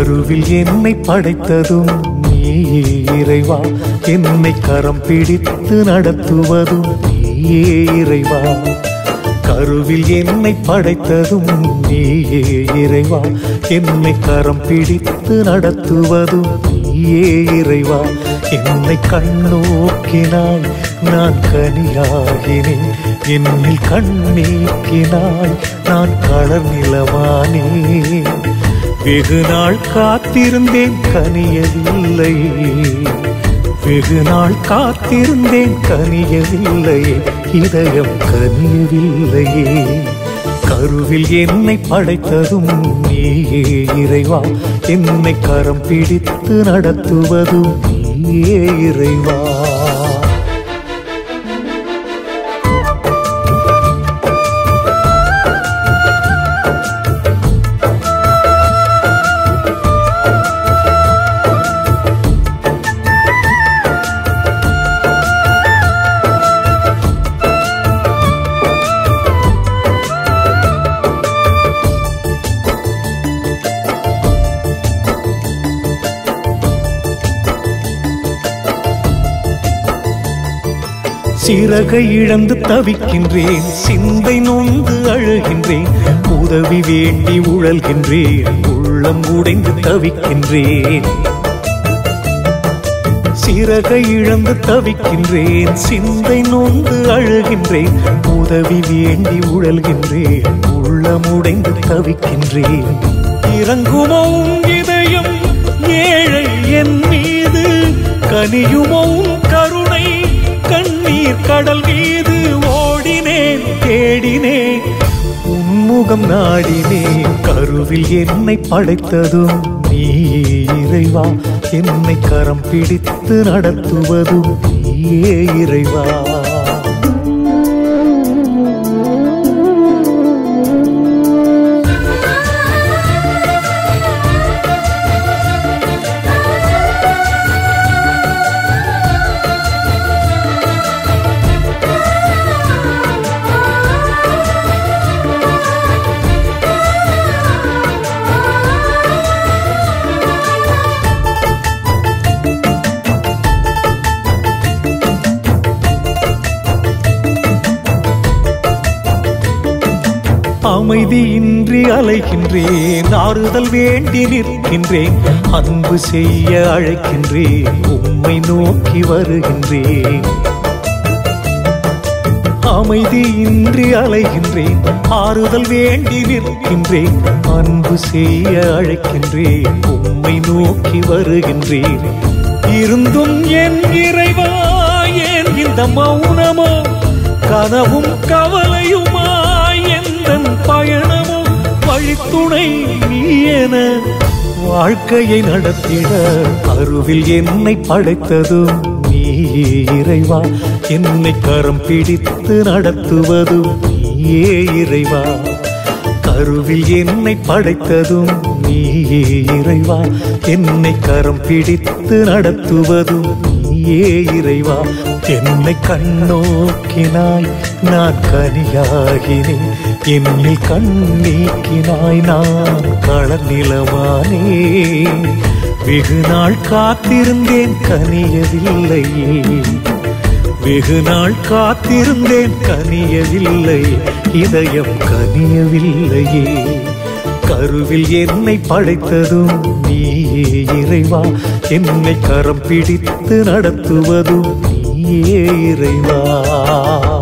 கருவில் என்னை படைத்ததும் நீயே இறைவா என்னை கரம் பிடித்து நடத்துவதும் நீயே இறைவா கருவில் என்னை படைத்ததும் நீயே இறைவா என்னை கரம் பிடித்து நடத்துவதும் நீயே இறைவா என்னை கண்ணோக்கினாய் நான் கனியாகினேன் என்னில் கண்ணீக்கினாய் நான் களர் நிலமானேன் வெகு நாள் காத்திருந்தேன் கனியவில்லை வெகு நாள் காத்திருந்தேன் கனியவில்லையே இதயம் கனியவில்லையே கருவில் என்னை படைத்ததும் நீயே இறைவா என்னை கரம் பிடித்து நடத்துவதும் நீயே இறைவா சிறகை இழந்து தவிக்கின்றேன் சிந்தை நொந்து அழுகின்றேன் உதவி வேண்டி உழல்கின்றேன் உள்ளம் உடைந்து தவிக்கின்றேன் சிறகை இழந்து தவிக்கின்றேன் சிந்தை நொந்து அழுகின்றேன் உதவி வேண்டி உழல்கின்றேன் உள்ளம் உடைந்து தவிக்கின்றேன் இறங்குமோ உன் இதயம் ஏழை என் மீது கனியுமோ உன் கருணை கண்ணீர் கடல் மீது ஓடினேன் தேடினேன் உன்முகம் நாடினேன் கருவில் என்னை படைத்ததும் நீ இறைவா என்னை கரம் பிடித்து நடத்துவதும் நீயே இறைவா அமைதியின்றி அலைகின்றேன் ஆறுதல் வேண்டி நிற்கின்றேன் அன்பு செய்ய அழைக்கின்றேன் உம்மை நோக்கி வருகின்றேன் அமைதியின்றி அலைகின்றேன் ஆறுதல் வேண்டி நிற்கின்றேன் அன்பு செய்ய அழைக்கின்றேன் உம்மை நோக்கி வருகின்றேன் இருந்தும் என் இறைவா ஏன் இந்த மௌனமோ கனவும் கவலையுமா எந்தன் பயணமும் வழித்துணை நீ என வாழ்க்கையை நடத்திட அருவில் என்னை படைத்ததும் நீ இறைவா என்னை கரம் பிடித்து நடத்துவதும் நீயே இறைவா கருவில் என்னை படைத்ததும் நீயே இறைவா என்னை கரம் பிடித்து நடத்துவதும் நீயே இறைவா என்னை கண்ணோக்கினாய் நான் கனியாகினேன் என்னில் கண்ணீக்கினாய் நான் களர் நிலமானேன் வெகு நாள் காத்திருந்தேன் கனியவில்லையே வெகு நாள் காத்திருந்தேன் கனியவில்லை இதயம் கனியவில்லையே கருவில் என்னை படைத்ததும் நீயே இறைவா என்னை கரம் பிடித்து நடத்துவதும் நீயே இறைவா